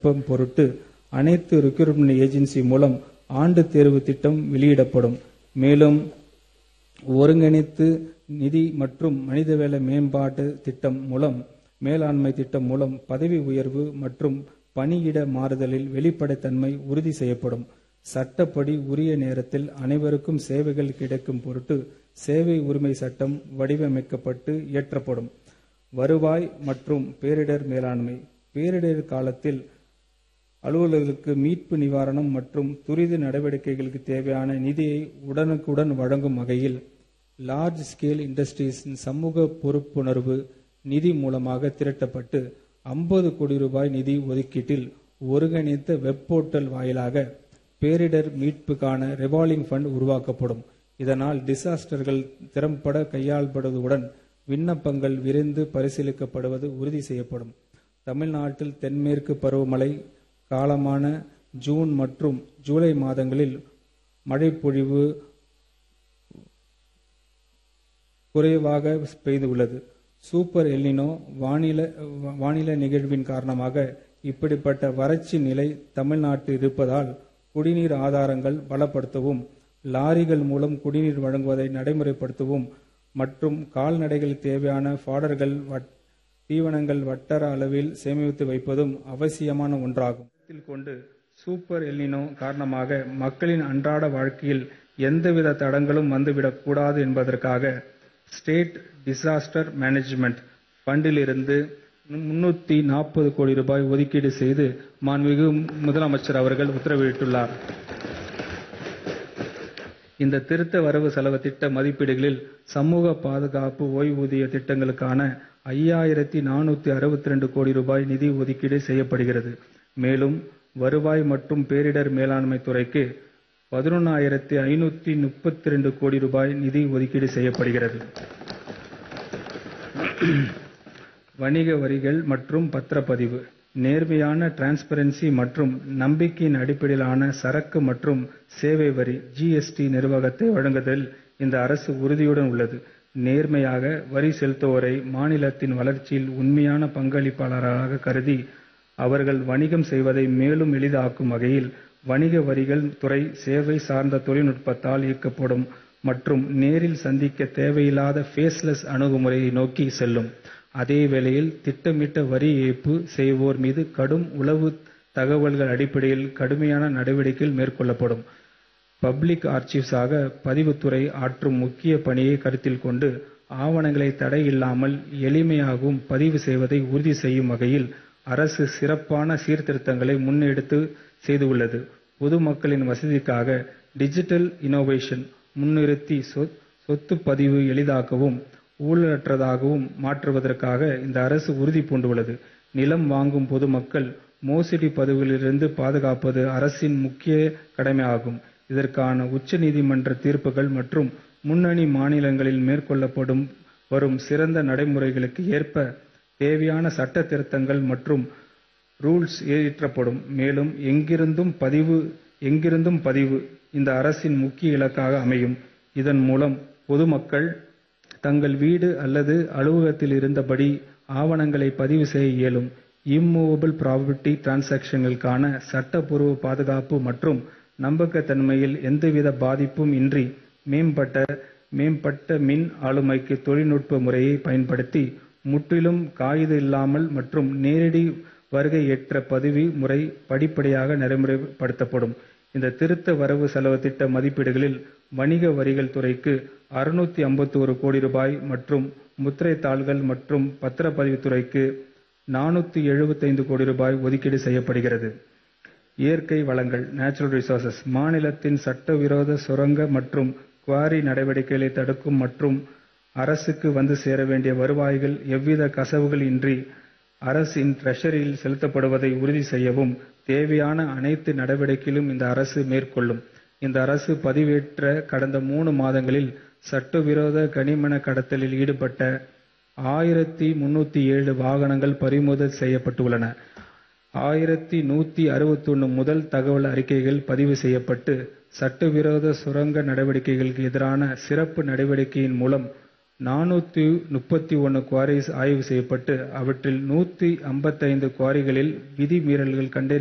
நிரப்பும் பொருட்டு அனைத்து ரிக்ரூட்மெண்ட் ஏஜென்சி மூலம் ஆண்டு தேர்வு திட்டம் வெளியிடப்படும் மேலும் ஒருங்கிணைத்து நிதி மற்றும் மனிதவள மேம்பாட்டு திட்டம் மூலம் மேலாண்மை திட்டம் மூலம் பதவி உயர்வு மற்றும் பணியிட மாறுதலில் வெளிப்படைத்தன்மை உறுதி செய்யப்படும் சட்டப்படி உரிய நேரத்தில் அனைவருக்கும் சேவைகள் கிடைக்கும் பொருட்டு சேவை உரிமை சட்டம் வடிவமைக்கப்பட்டு இயற்றப்படும் வருவாய் மற்றும் பேரிடர் மேலாண்மை பேரிடர் காலத்தில் அலுவலர்களுக்கு மீட்பு நிவாரணம் மற்றும் துரித நடவடிக்கைகளுக்கு தேவையான நிதியை உடனுக்குடன் வழங்கும் வகையில் லார்ஜ் ஸ்கேல் இண்டஸ்ட்ரீஸின் சமூக பொறுப்புணர்வு நிதி மூலமாக திரட்டப்பட்டு 50 கோடி ரூபாய் நிதி ஒதுக்கீட்டில் ஒருங்கிணைந்த வெப் போர்ட்டல் வாயிலாக பேரிடர் மீட்புக்கான ரிவால்விங் ஃபண்ட் உருவாக்கப்படும் இதனால் டிசாஸ்டர்கள் திறம்பட கையாளப்படுவதுடன் விண்ணப்பங்கள் விரைந்து பரிசீலிக்கப்படுவது உறுதி செய்யப்படும் தமிழ்நாட்டில் தென்மேற்கு பருவமழை காலமான ஜூன் மற்றும் ஜூலை மாதங்களில் மழைப்பொழிவு குறைவாக பெய்துள்ளது சூப்பர் எல்னினோ வானிலை வானிலை நிகழ்வின் காரணமாக இப்படிப்பட்ட வறட்சி நிலை தமிழ்நாட்டில் இருப்பதால் குடிநீர் ஆதாரங்கள் பலப்படுத்தவும் லாரிகள் மூலம் குடிநீர் வழங்குவதை நடைமுறைப்படுத்தவும் மற்றும் கால்நடைகள் தேவையான ஃபாடர்கள் வட்- தீவனங்கள் வட்டார அளவில் சேமித்து வைப்பதும் அவசியமான ஒன்றாகும் கருத்தில் கொண்டு சூப்பர் எல்னினோ காரணமாக மக்களின் அன்றாட வாழ்க்கையில் எந்தவித தடங்களும் வந்துவிடக் கூடாது என்பதற்காக ஸ்டேட் டிசாஸ்டர் மேனேஜ்மெண்ட் ஃபண்டிலிருந்து முன்னூத்தி நாற்பது கோடி ரூபாய் ஒதுக்கீடு செய்து மாண்புமிகு முதலமைச்சர் அவர்கள் உத்தரவிட்டுள்ளார் இந்த திருத்த வரவு செலவு திட்ட மதிப்பீடுகளில் சமூக பாதுகாப்பு ஓய்வூதிய திட்டங்களுக்கான ஐயாயிரத்தி நானூத்தி அறுபத்தி ரெண்டு கோடி ரூபாய் நிதி ஒதுக்கீடு செய்யப்படுகிறது மேலும் வருவாய் மற்றும் பேரிடர் மேலாண்மை துறைக்கு பதினொன்னாயிரத்தி ஐநூத்தி முப்பத்தி ரெண்டு கோடி ரூபாய் நிதி ஒதுக்கீடு செய்யப்படுகிறது வணிக வரிகள் மற்றும் பத்திரப்பதிவு நேர்மையான டிரான்ஸ்பரன்சி மற்றும் நம்பிக்கையின் அடிப்படையிலான சரக்கு மற்றும் சேவை வரி ஜிஎஸ்டி நிர்வாகத்தை வழங்குவதில் இந்த அரசு உறுதியுடன் உள்ளது நேர்மையாக வரி செலுத்துவோரை மாநிலத்தின் வளர்ச்சியில் உண்மையான பங்களிப்பாளராக கருதி அவர்கள் வணிகம் செய்வதை மேலும் எளிதாக்கும் வகையில் வணிக வரிகள் துறை சேவை சார்ந்த தொழில்நுட்பத்தால் இயக்கப்படும் மற்றும் நேரில் சந்திக்க தேவையில்லாத ஃபேஸ்லெஸ் அணுகுமுறையை நோக்கி செல்லும் அதே வேளையில் திட்டமிட்ட வரி ஏய்ப்பு செய்வோர் மீது கடும் உளவு தகவல்கள் அடிப்படையில் கடுமையான நடவடிக்கைகள் மேற்கொள்ளப்படும் பப்ளிக் ஆர்ச்சிவ்ஸாக பதிவுத்துறை ஆற்றும் முக்கிய பணியை கருத்தில் கொண்டு ஆவணங்களை தடையில்லாமல் எளிமையாகவும் பதிவு செய்வதை உறுதி செய்யும் வகையில் அரசு சிறப்பான சீர்திருத்தங்களை முன்னெடுத்து செய்துள்ளது பொதுமக்களின் வசதிக்காக டிஜிட்டல் இனோவேஷன் முன்னிறுத்தி சொ- சொத்து பதிவு எளிதாக்கவும் ஊழலற்றதாகவும் மாற்றுவதற்காக இந்த அரசு உறுதி பூண்டுள்ளது நிலம் வாங்கும் பொதுமக்கள் மோசடி பதிவுகளிலிருந்து பாதுகாப்பது அரசின் முக்கிய கடமையாகும் இதற்கான உச்ச நீதிமன்ற தீர்ப்புகள் மற்றும் முன்னணி மாநிலங்களில் மேற்கொள்ளப்படும் வரும் சிறந்த நடைமுறைகளுக்கு ஏற்ப தேவையான சட்ட திருத்தங்கள் மற்றும் ரூல்ஸ் இயற்றப்படும் மேலும் எங்கிருந்தும் பதிவு எங்கிருந்தும் பதிவு இந்த அரசின் முக்கிய இலக்காக அமையும் இதன் மூலம் பொதுமக்கள் தங்கள் வீடு அல்லது அலுவலகத்தில் இருந்தபடி ஆவணங்களை பதிவு செய்ய இயலும் இம்மூவபிள் ப்ராப்பர்ட்டி டிரான்சாக்ஷன்களுக்கான சட்டப்பூர்வ பாதுகாப்பு மற்றும் நம்பகத்தன்மையில் எந்தவித பாதிப்பும் இன்றி மேம்பட்ட மேம்பட்ட மின் ஆளுமைக்கு தொழில்நுட்ப முறையை பயன்படுத்தி முற்றிலும் காகித இல்லாமல் மற்றும் நேரடி வருகையற்ற பதிவு முறை படிப்படியாக நடைமுறைப்படுத்தப்படும் இந்த திருத்த வரவு செலவு திட்ட மதிப்பீடுகளில் வணிக வரிகள் துறைக்கு அறுநூத்தி ஐம்பத்தோரு கோடி ரூபாய் மற்றும் முத்திரை தாள்கள் மற்றும் பத்திரப்பதிவுத் துறைக்கு நானூத்தி எழுபத்தைந்து கோடி ரூபாய் ஒதுக்கீடு செய்யப்படுகிறது இயற்கை வளங்கள் நேச்சுரல் ரிசோர்சஸ் மாநிலத்தின் சட்டவிரோத சுரங்க மற்றும் குவாரி நடவடிக்கைகளை தடுக்கும் மற்றும் அரசுக்கு வந்து சேர வேண்டிய வருவாய்கள் எவ்வித கசவுகள் இன்றி அரசின் ட்ரெஷரியில் செலுத்தப்படுவதை உறுதி செய்யவும் தேவையான அனைத்து நடவடிக்கைகளும் இந்த அரசு மேற்கொள்ளும் இந்த அரசு பதிவேற்ற கடந்த மூணு மாதங்களில் சட்டவிரோத கனிமண கடத்தலில் ஈடுபட்ட ஆயிரத்தி முன்னூத்தி ஏழு வாகனங்கள் பறிமுதல் செய்யப்பட்டுள்ளன ஆயிரத்தி நூத்தி அறுபத்தொன்னு முதல் தகவல் அறிக்கைகள் பதிவு செய்யப்பட்டு சட்டவிரோத சுரங்க நடவடிக்கைகளுக்கு எதிரான சிறப்பு நடவடிக்கையின் மூலம் 431 குவாரிஸ் ஆய்வு செய்யப்பட்டு அவற்றில் 155 குவாரிகளில் விதி மீறல்கள் கண்டறியப்பட்டன